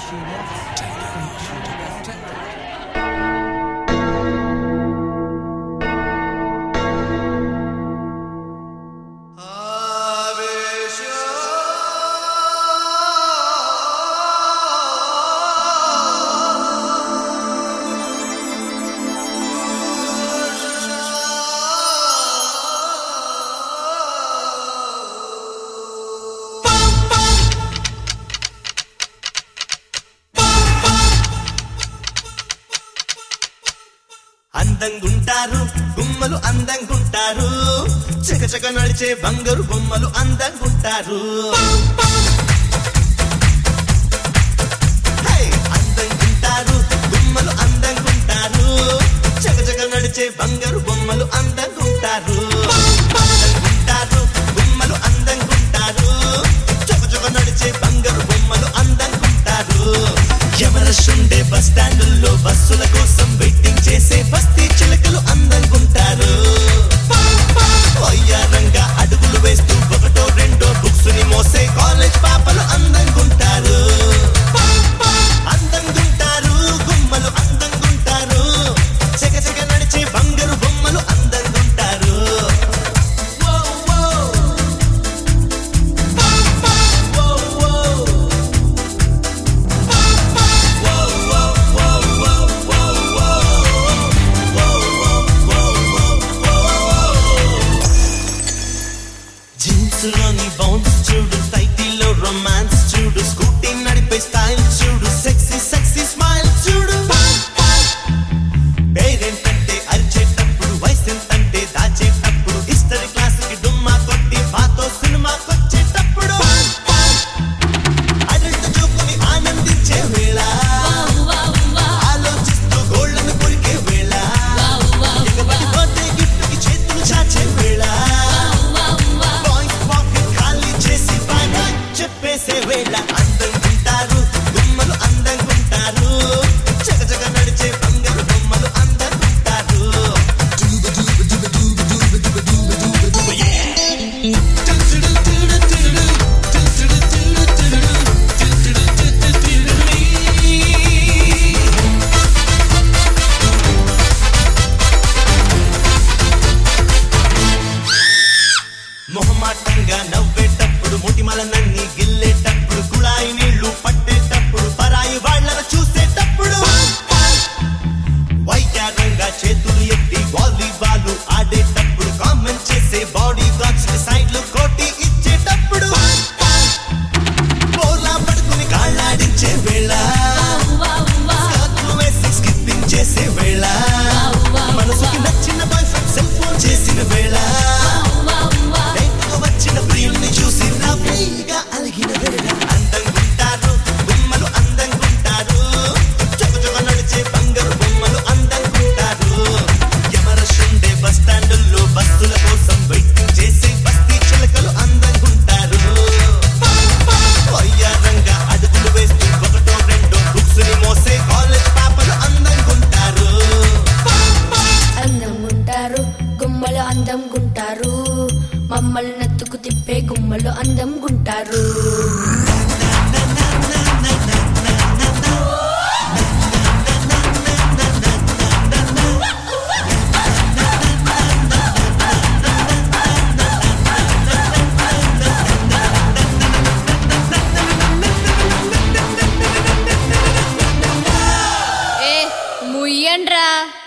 అందంగుంటారు గుమ్మలు అందంగుంటారు చకచక నడిచే బంగారు బొమ్మలు అందంగుంటారు హే! అందంగుంటారు గుమ్మలు అందంగుంటారు చకచక నడిచే బంగారు బొమ్మలు అందంగుంటారు అందంగుంటారు గుమ్మలు అందంగుంటారు చకచక నడిచే బంగారు బొమ్మలు అందంగుంటారు ఎవరషుండే బస్ స్టాండుల్లో బస్సుల కోసం వెయిటింగ్ చేసే బస్తీ చిలకలు అందంగుంటారు వయ్యారంగా అడుగులు వేస్తూ ఒకటో రెండో బుక్స్ ని మోసే కాలేజ్ పాపలు అందంగుంటారు అందంగుంటారు గుమ్మలు అందంగుంటారు చెగ చెగ నడిచే బంగారు బొమ్మలు అందంగుంటారు ఓ, ఓ. ఓ, ఓ. జీన్స్లోని బౌన్స్ చూడు సైటీలో రొమాన్స్ చూడు స్కూటీ నడిపే స్టైల్ చూడు సెక్సీ సెక్సీ స్మైల్ చూడు పేరెంట్ అంటే అరిచేటప్పుడు వయసు అంటే దాచేటప్పుడు హిస్టరీ క్లాస్ కి డుమ్మా కొట్టి పాతో సినిమాకొచ్చేటప్పుడు అడల్ట్ చూపుని ఆనందించే వేళ ఆలోచిస్తూ గోళ్ళను కొరికే వేళ ఎగబడి బర్త్డే గిఫ్ట్ కి చేతులు చాచే వేళ బాయ్స్ పాకెట్ ఖాళీ చేసి బాయ్ బాయ్ చెప్పేసే వేళ అందంగుంటారు గుమ్మలు అందంగుంటారు జగ జగ నడిచే బంగారు బొమ్మలు అందంగుంటారు మొహమాటంగా నవ్వేటప్పుడు మొటిమలనన్నీ గిల్లేటప్పుడు కుళాయి నీళ్లు పట్టేటప్పుడు పరాయి వాళ్ళను చూసేటప్పుడు వైద్యారంగా చేతులు ఎత్తి వాలీబాల్ ఆడేటప్పుడు కామెంట్ చేసే బాడీ గార్డ్స్ సైడ్లు కోటి ఇచ్చేటప్పుడు బోలా పడుకుని కాళ్ళాడించే వేళ స్కర్ట్లు వేసి స్కిప్పింగ్ చేసే వేళ మనసుకి నచ్చిన బాయ్ ఫ్రెండ్ సెల్ ఫోన్ చేసిన వేళ బయటకు వచ్చిన ప్రియుల్ని చూసి నవ్వుగా అలిగిన వేళ అందంగుంటారు బొమ్మలు అందంగుంటారు చొక చొక నడిచే బంగారు బొమ్మలు అందంగుంటారు యమరషుండే బస్ స్టాండుల్లో బస్సుల కోసం వెయిటింగ్ చేసే బస్తీ చిలకలు అందంగుంటారు వయ్యారంగా అడుగులు వేస్తూ ఒకటో రెండో బుక్స్ ని మోసే కాలేజ్ పాపలు అందంగుంటారు అందం గుంటారు గుమ్మలు అందం గుంటారు మమ్మల్ని నత్తుకు తిప్పే గుమ్మలు అందం గుంటారు ఏ ముయ్యండ్రా